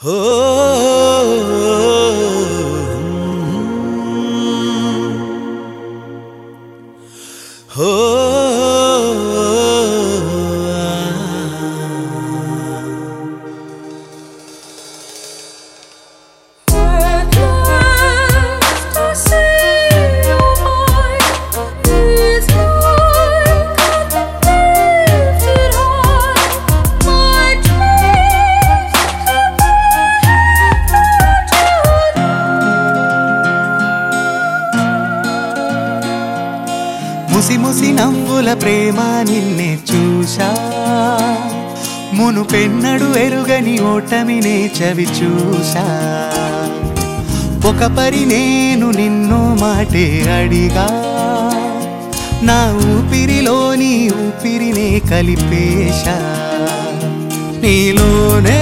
హో హో ముసి ముసి నవ్వుల ప్రేమ నిన్నే చూశా మునుపెన్నడు ఎరుగని ఓటమినే చవి చూశా ఒక పరి నేను నిన్ను మాటే అడిగా నా ఊపిరిలోని ఊపిరినే కలిపేశా నీలోనే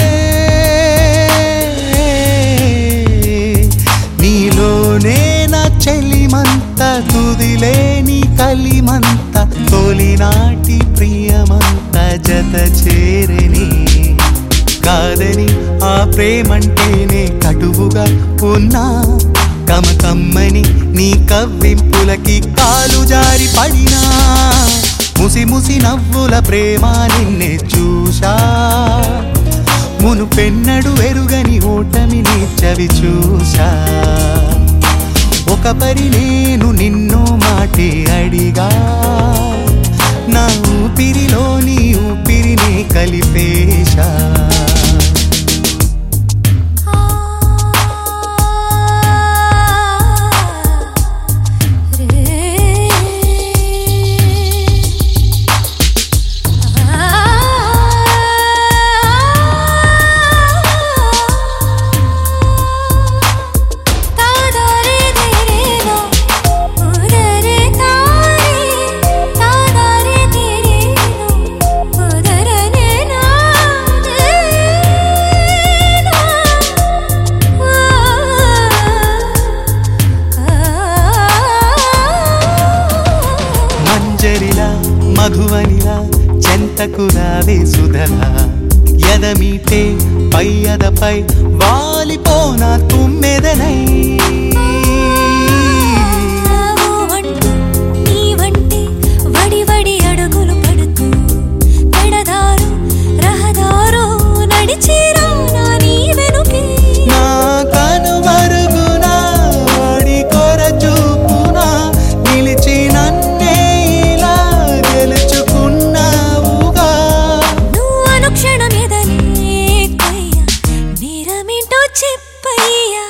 నీలోనే నా చెలిమంత తుదిలేని కలిమంత తొలినాటి ప్రియమంత జత చేరని కాదని ఆ ప్రేమంటేనే కటువుగా ఉన్నా కమకమ్మని నీ కవ్వింపులకి కాలు జారి పడినా ముసి ముసి నవ్వుల ప్రేమ నిన్నే చూశా మునుపెన్నడు ఎరుగని ఓటమిని చవి చూశా ఒక పరి నేను నిన్ను మాటే అడిగా నా ఊపిరిలోని ఊపిరిని కలిపేశా మంజరిలా మధువనిలా చెంతకు రావే సుధలా ఎదమీటే పై అదపై వాలిపోనా తుమ్మెదనై వడి వడి అడుగులు పడుతూ పెడదారు రహదారు నడిచిరా నా నీ వెనుకే నా కనుమరుగునా వాడి కొర చూపునా నిలిచి నన్నే ఇలా గెలుచుకున్నావుగా నువ్వు అనుక్షణం ఎదలే కొయ్యా నేరమేంటో చెప్పయ్యా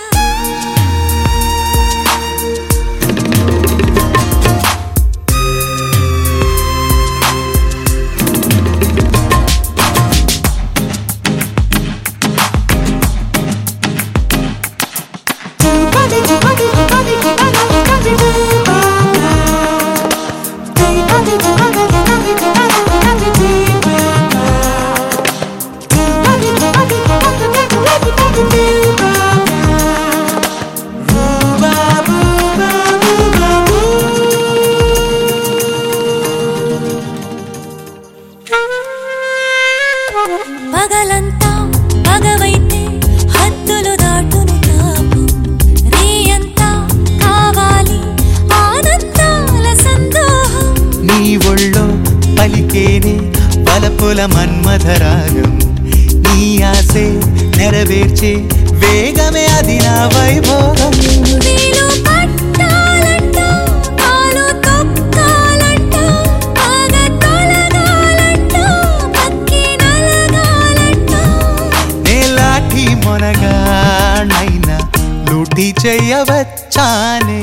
పగలంతా పగవైతే హద్దులు దాటును తాపు రేయంతా కావాలి ఆనందాల సందోహం నీ ఒళ్ళో పలికేనే పలపుల మన్మధరాగం నీ ఆసే నెరవేర్చే వేగమే అది నా వైభోగం నీలో పట్టాలంట కాలు తొక్కాలంట పగ తొలగాలంట పక్కి నలగాలంట నేలాఠి మొనగానైనా లూటి చెయ్యవచ్చానే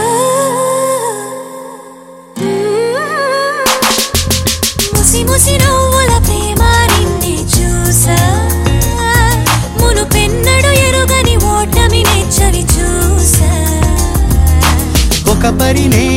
ముసి ముసి నవ్వుల ప్రేమ నిన్నే చూసా మును పెన్నడు ఎరుగని ఓటమినే చవి చూసా ఒక పరి